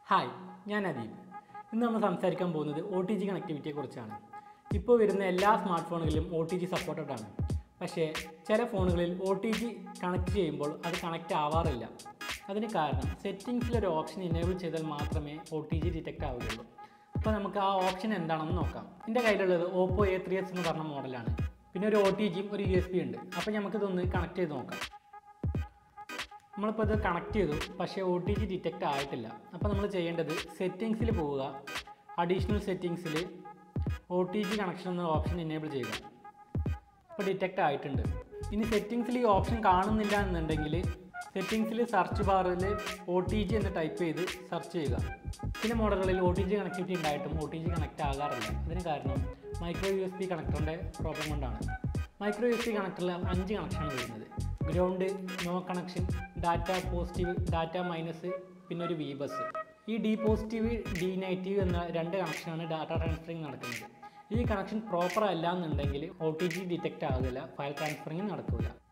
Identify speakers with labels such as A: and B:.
A: hi ഞാൻ അദീപ് ഇന്ന് നമ്മൾ സംസാരിക്കാൻ പോകുന്നത് ഒ ടി ജി കണക്ടിവിറ്റിയെ കുറിച്ചാണ് ഇപ്പോൾ വരുന്ന എല്ലാ സ്മാർട്ട് ഫോണുകളിലും ഒ ടി ജി സപ്പോർട്ടഡ് ആണ് പക്ഷേ ചില ഫോണുകളിൽ ഒ ടി ജി കണക്ട് ചെയ്യുമ്പോൾ അത് കണക്റ്റ് ആവാറില്ല അതിന് കാരണം സെറ്റിങ്സിൽ ഒരു ഓപ്ഷൻ ഇനേബിൾ ചെയ്താൽ മാത്രമേ ഒ ടി ജി ഡിറ്റക്റ്റ് ആവുകയുള്ളൂ അപ്പോൾ നമുക്ക് ആ ഓപ്ഷൻ എന്താണെന്ന് നോക്കാം എൻ്റെ കയ്യിലുള്ളത് ഓപ്പോ എ ത്രീ എസ് എന്ന് പറഞ്ഞ മോഡലാണ് പിന്നെ ഒരു ഒ ടി ജിയും ഒരു യു എസ് ബി ഉണ്ട് അപ്പോൾ നമുക്കിതൊന്ന് കണക്ട് ചെയ്ത് നോക്കാം നമ്മളിപ്പോൾ ഇത് കണക്ട് ചെയ്തു പക്ഷേ ഒ ടി ജി ഡിറ്റക്റ്റ് ആയിട്ടില്ല അപ്പോൾ നമ്മൾ ചെയ്യേണ്ടത് സെറ്റിങ്സിൽ പോവുക അഡീഷണൽ സെറ്റിങ്സിൽ ഒ ടി ജി കണക്ഷൻ എന്ന ഓപ്ഷൻ എനേബിൾ ചെയ്യുക ഇപ്പോൾ ഡിറ്റക്റ്റ് ആയിട്ടുണ്ട് ഇനി സെറ്റിങ്സിൽ ഈ ഓപ്ഷൻ കാണുന്നില്ല എന്നുണ്ടെങ്കിൽ സെറ്റിങ്സിൽ സെർച്ച് ബാറിൽ ഒ ടി ജി എന്ന് ടൈപ്പ് ചെയ്ത് സെർച്ച് ചെയ്യുക ചില മോഡലുകളിൽ ഒ ടി ജി കണക്ടിവിറ്റി ഉണ്ടായിട്ടും ഒ ടി ജി കണക്റ്റ് ആകാറില്ല അതിന് കാരണം മൈക്രോ യു എസ് ബി കണക്ടറിൻ്റെ പ്രോബ്ലം കൊണ്ടാണ് മൈക്രോ യു എസ് ബി കണക്ടറിൽ അഞ്ച് കണക്ഷനാണ് വരുന്നത് ground no connection data positive data minus പിന്നെ ഒരു വി ബസ് ഈ ഡി പോസിറ്റീവ് ഡി നെഗറ്റീവ് എന്ന രണ്ട് കണക്ഷനാണ് ഡാറ്റ ട്രാൻസ്ഫറിങ് നടക്കുന്നത് ഈ കണക്ഷൻ പ്രോപ്പർ അല്ല എന്നുണ്ടെങ്കിൽ ഒ ടി ജി ഡിറ്റക്റ്റ് ആകില്ല ഫയൽ ട്രാൻസ്ഫറിങ് നടക്കില്ല